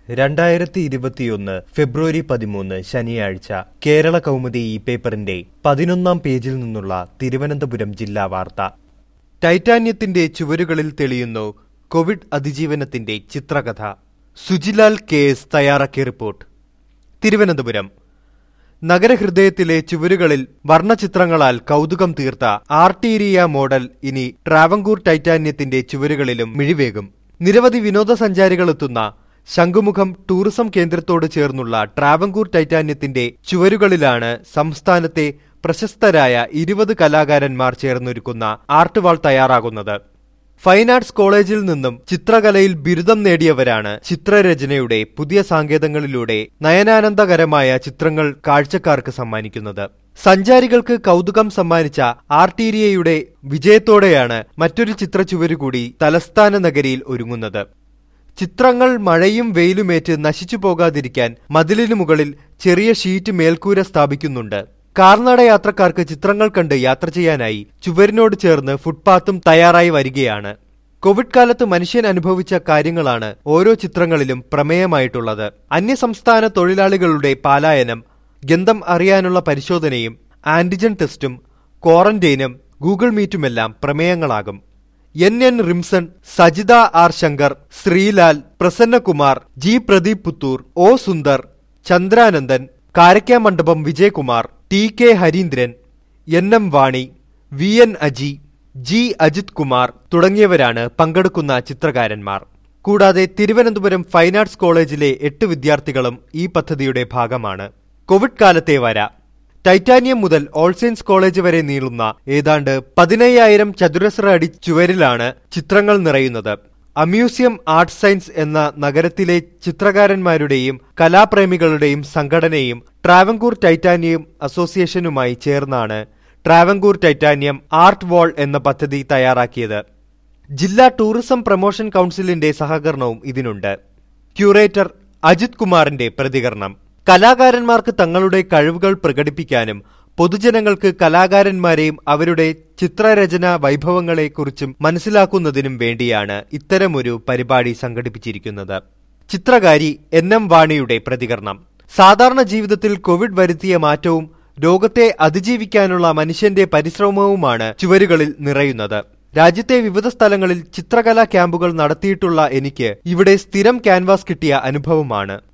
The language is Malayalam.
രണ്ടായിരത്തി ഇരുപത്തിയൊന്ന് ഫെബ്രുവരി പതിമൂന്ന് ശനിയാഴ്ച കേരള കൗമുദി ഈ പേപ്പറിന്റെ പതിനൊന്നാം പേജിൽ നിന്നുള്ള തിരുവനന്തപുരം ജില്ലാ വാർത്ത ടൈറ്റാന്യത്തിന്റെ ചുവരുകളിൽ തെളിയുന്നു കോവിഡ് അതിജീവനത്തിന്റെ ചിത്രകഥ സുജിലാൽ കെ എസ് തയ്യാറാക്കിയ റിപ്പോർട്ട് തിരുവനന്തപുരം നഗരഹൃദയത്തിലെ ചുവരുകളിൽ വർണ്ണചിത്രങ്ങളാൽ കൗതുകം തീർത്ത ആർട്ടീരിയ മോഡൽ ഇനി ട്രാവങ്കൂർ ടൈറ്റാന്യത്തിന്റെ ചുവരുകളിലും മിഴിവേകും നിരവധി വിനോദസഞ്ചാരികളെത്തുന്ന ശംഖുമുഖം ടൂറിസം കേന്ദ്രത്തോട് ചേർന്നുള്ള ട്രാവങ്കൂർ ടൈറ്റാന്യത്തിന്റെ ചുവരുകളിലാണ് സംസ്ഥാനത്തെ പ്രശസ്തരായ ഇരുപത് കലാകാരന്മാർ ചേർന്നൊരുക്കുന്ന ആർട്ട് വാൾ തയ്യാറാകുന്നത് ഫൈൻ ആർട്സ് കോളേജിൽ നിന്നും ചിത്രകലയിൽ ബിരുദം നേടിയവരാണ് ചിത്രരചനയുടെ പുതിയ സാങ്കേതങ്ങളിലൂടെ നയനാനന്ദകരമായ ചിത്രങ്ങൾ കാഴ്ചക്കാർക്ക് സമ്മാനിക്കുന്നത് സഞ്ചാരികൾക്ക് കൗതുകം സമ്മാനിച്ച ആർട്ടീരിയയുടെ വിജയത്തോടെയാണ് മറ്റൊരു ചിത്രച്ചുവര് കൂടി തലസ്ഥാന നഗരിയിൽ ഒരുങ്ങുന്നത് ചിത്രങ്ങൾ മഴയും വെയിലുമേറ്റ് നശിച്ചു പോകാതിരിക്കാൻ മതിലിനു മുകളിൽ ചെറിയ ഷീറ്റ് മേൽക്കൂര സ്ഥാപിക്കുന്നുണ്ട് കാർനട യാത്രക്കാർക്ക് ചിത്രങ്ങൾ കണ്ട് യാത്ര ചെയ്യാനായി ചുവരിനോട് ചേർന്ന് ഫുട്പാത്തും തയ്യാറായി വരികയാണ് കോവിഡ് കാലത്ത് മനുഷ്യൻ അനുഭവിച്ച കാര്യങ്ങളാണ് ഓരോ ചിത്രങ്ങളിലും പ്രമേയമായിട്ടുള്ളത് അന്യസംസ്ഥാന തൊഴിലാളികളുടെ പാലായനം ഗന്ധം അറിയാനുള്ള പരിശോധനയും ആന്റിജൻ ടെസ്റ്റും ക്വാറന്റൈനും ഗൂഗിൾ മീറ്റുമെല്ലാം പ്രമേയങ്ങളാകും N N Rimson Sajitha R Shankar Sreelal Prasannakumar G Pradeep Puthur O Sundar Chandranandan Karakkamandapam Vijayakumar T K Harindran N M Vani V N Aji G Ajith Kumar തുടങ്ങിയവരാണ് പങ്കെടുക്കുന്ന ചിത്രകാരന്മാർ കൂടാതെ തിരുവനന്തപുരം ഫൈൻ ആർട്സ് കോളേജിലെ എട്ട് വിദ്യാർത്ഥികളും ഈ പദ്ധതിയുടെ ഭാഗമാണ് കോവിഡ് കാലത്തെ വര ടൈറ്റാനിയം മുതൽ ഓൾ സെയിൻസ് കോളേജ് വരെ നീളുന്ന ഏതാണ്ട് പതിനയ്യായിരം ചതുരശ്ര അടി ചുവരിലാണ് ചിത്രങ്ങൾ നിറയുന്നത് അമ്യൂസിയം ആർട്ട് സയൻസ് എന്ന നഗരത്തിലെ ചിത്രകാരന്മാരുടെയും കലാപ്രേമികളുടെയും സംഘടനയും ട്രാവൻകൂർ ടൈറ്റാനിയം അസോസിയേഷനുമായി ചേർന്നാണ് ട്രാവൻകൂർ ടൈറ്റാനിയം ആർട്ട് വാൾ എന്ന പദ്ധതി തയ്യാറാക്കിയത് ജില്ലാ ടൂറിസം പ്രൊമോഷൻ കൌൺസിലിന്റെ സഹകരണവും ഇതിനുണ്ട് ക്യൂറേറ്റർ അജിത് കുമാറിന്റെ പ്രതികരണം കലാകാരന്മാർക്ക് തങ്ങളുടെ കഴിവുകൾ പ്രകടിപ്പിക്കാനും പൊതുജനങ്ങൾക്ക് കലാകാരന്മാരെയും അവരുടെ ചിത്രരചന വൈഭവങ്ങളെക്കുറിച്ചും മനസ്സിലാക്കുന്നതിനും വേണ്ടിയാണ് ഇത്തരമൊരു പരിപാടി സംഘടിപ്പിച്ചിരിക്കുന്നത് ചിത്രകാരി എൻ എം വാണിയുടെ പ്രതികരണം സാധാരണ ജീവിതത്തിൽ കോവിഡ് വരുത്തിയ മാറ്റവും രോഗത്തെ അതിജീവിക്കാനുള്ള മനുഷ്യന്റെ പരിശ്രമവുമാണ് ചുവരുകളിൽ നിറയുന്നത് രാജ്യത്തെ വിവിധ സ്ഥലങ്ങളിൽ ചിത്രകലാ ക്യാമ്പുകൾ നടത്തിയിട്ടുള്ള എനിക്ക് ഇവിടെ സ്ഥിരം ക്യാൻവാസ് കിട്ടിയ അനുഭവമാണ്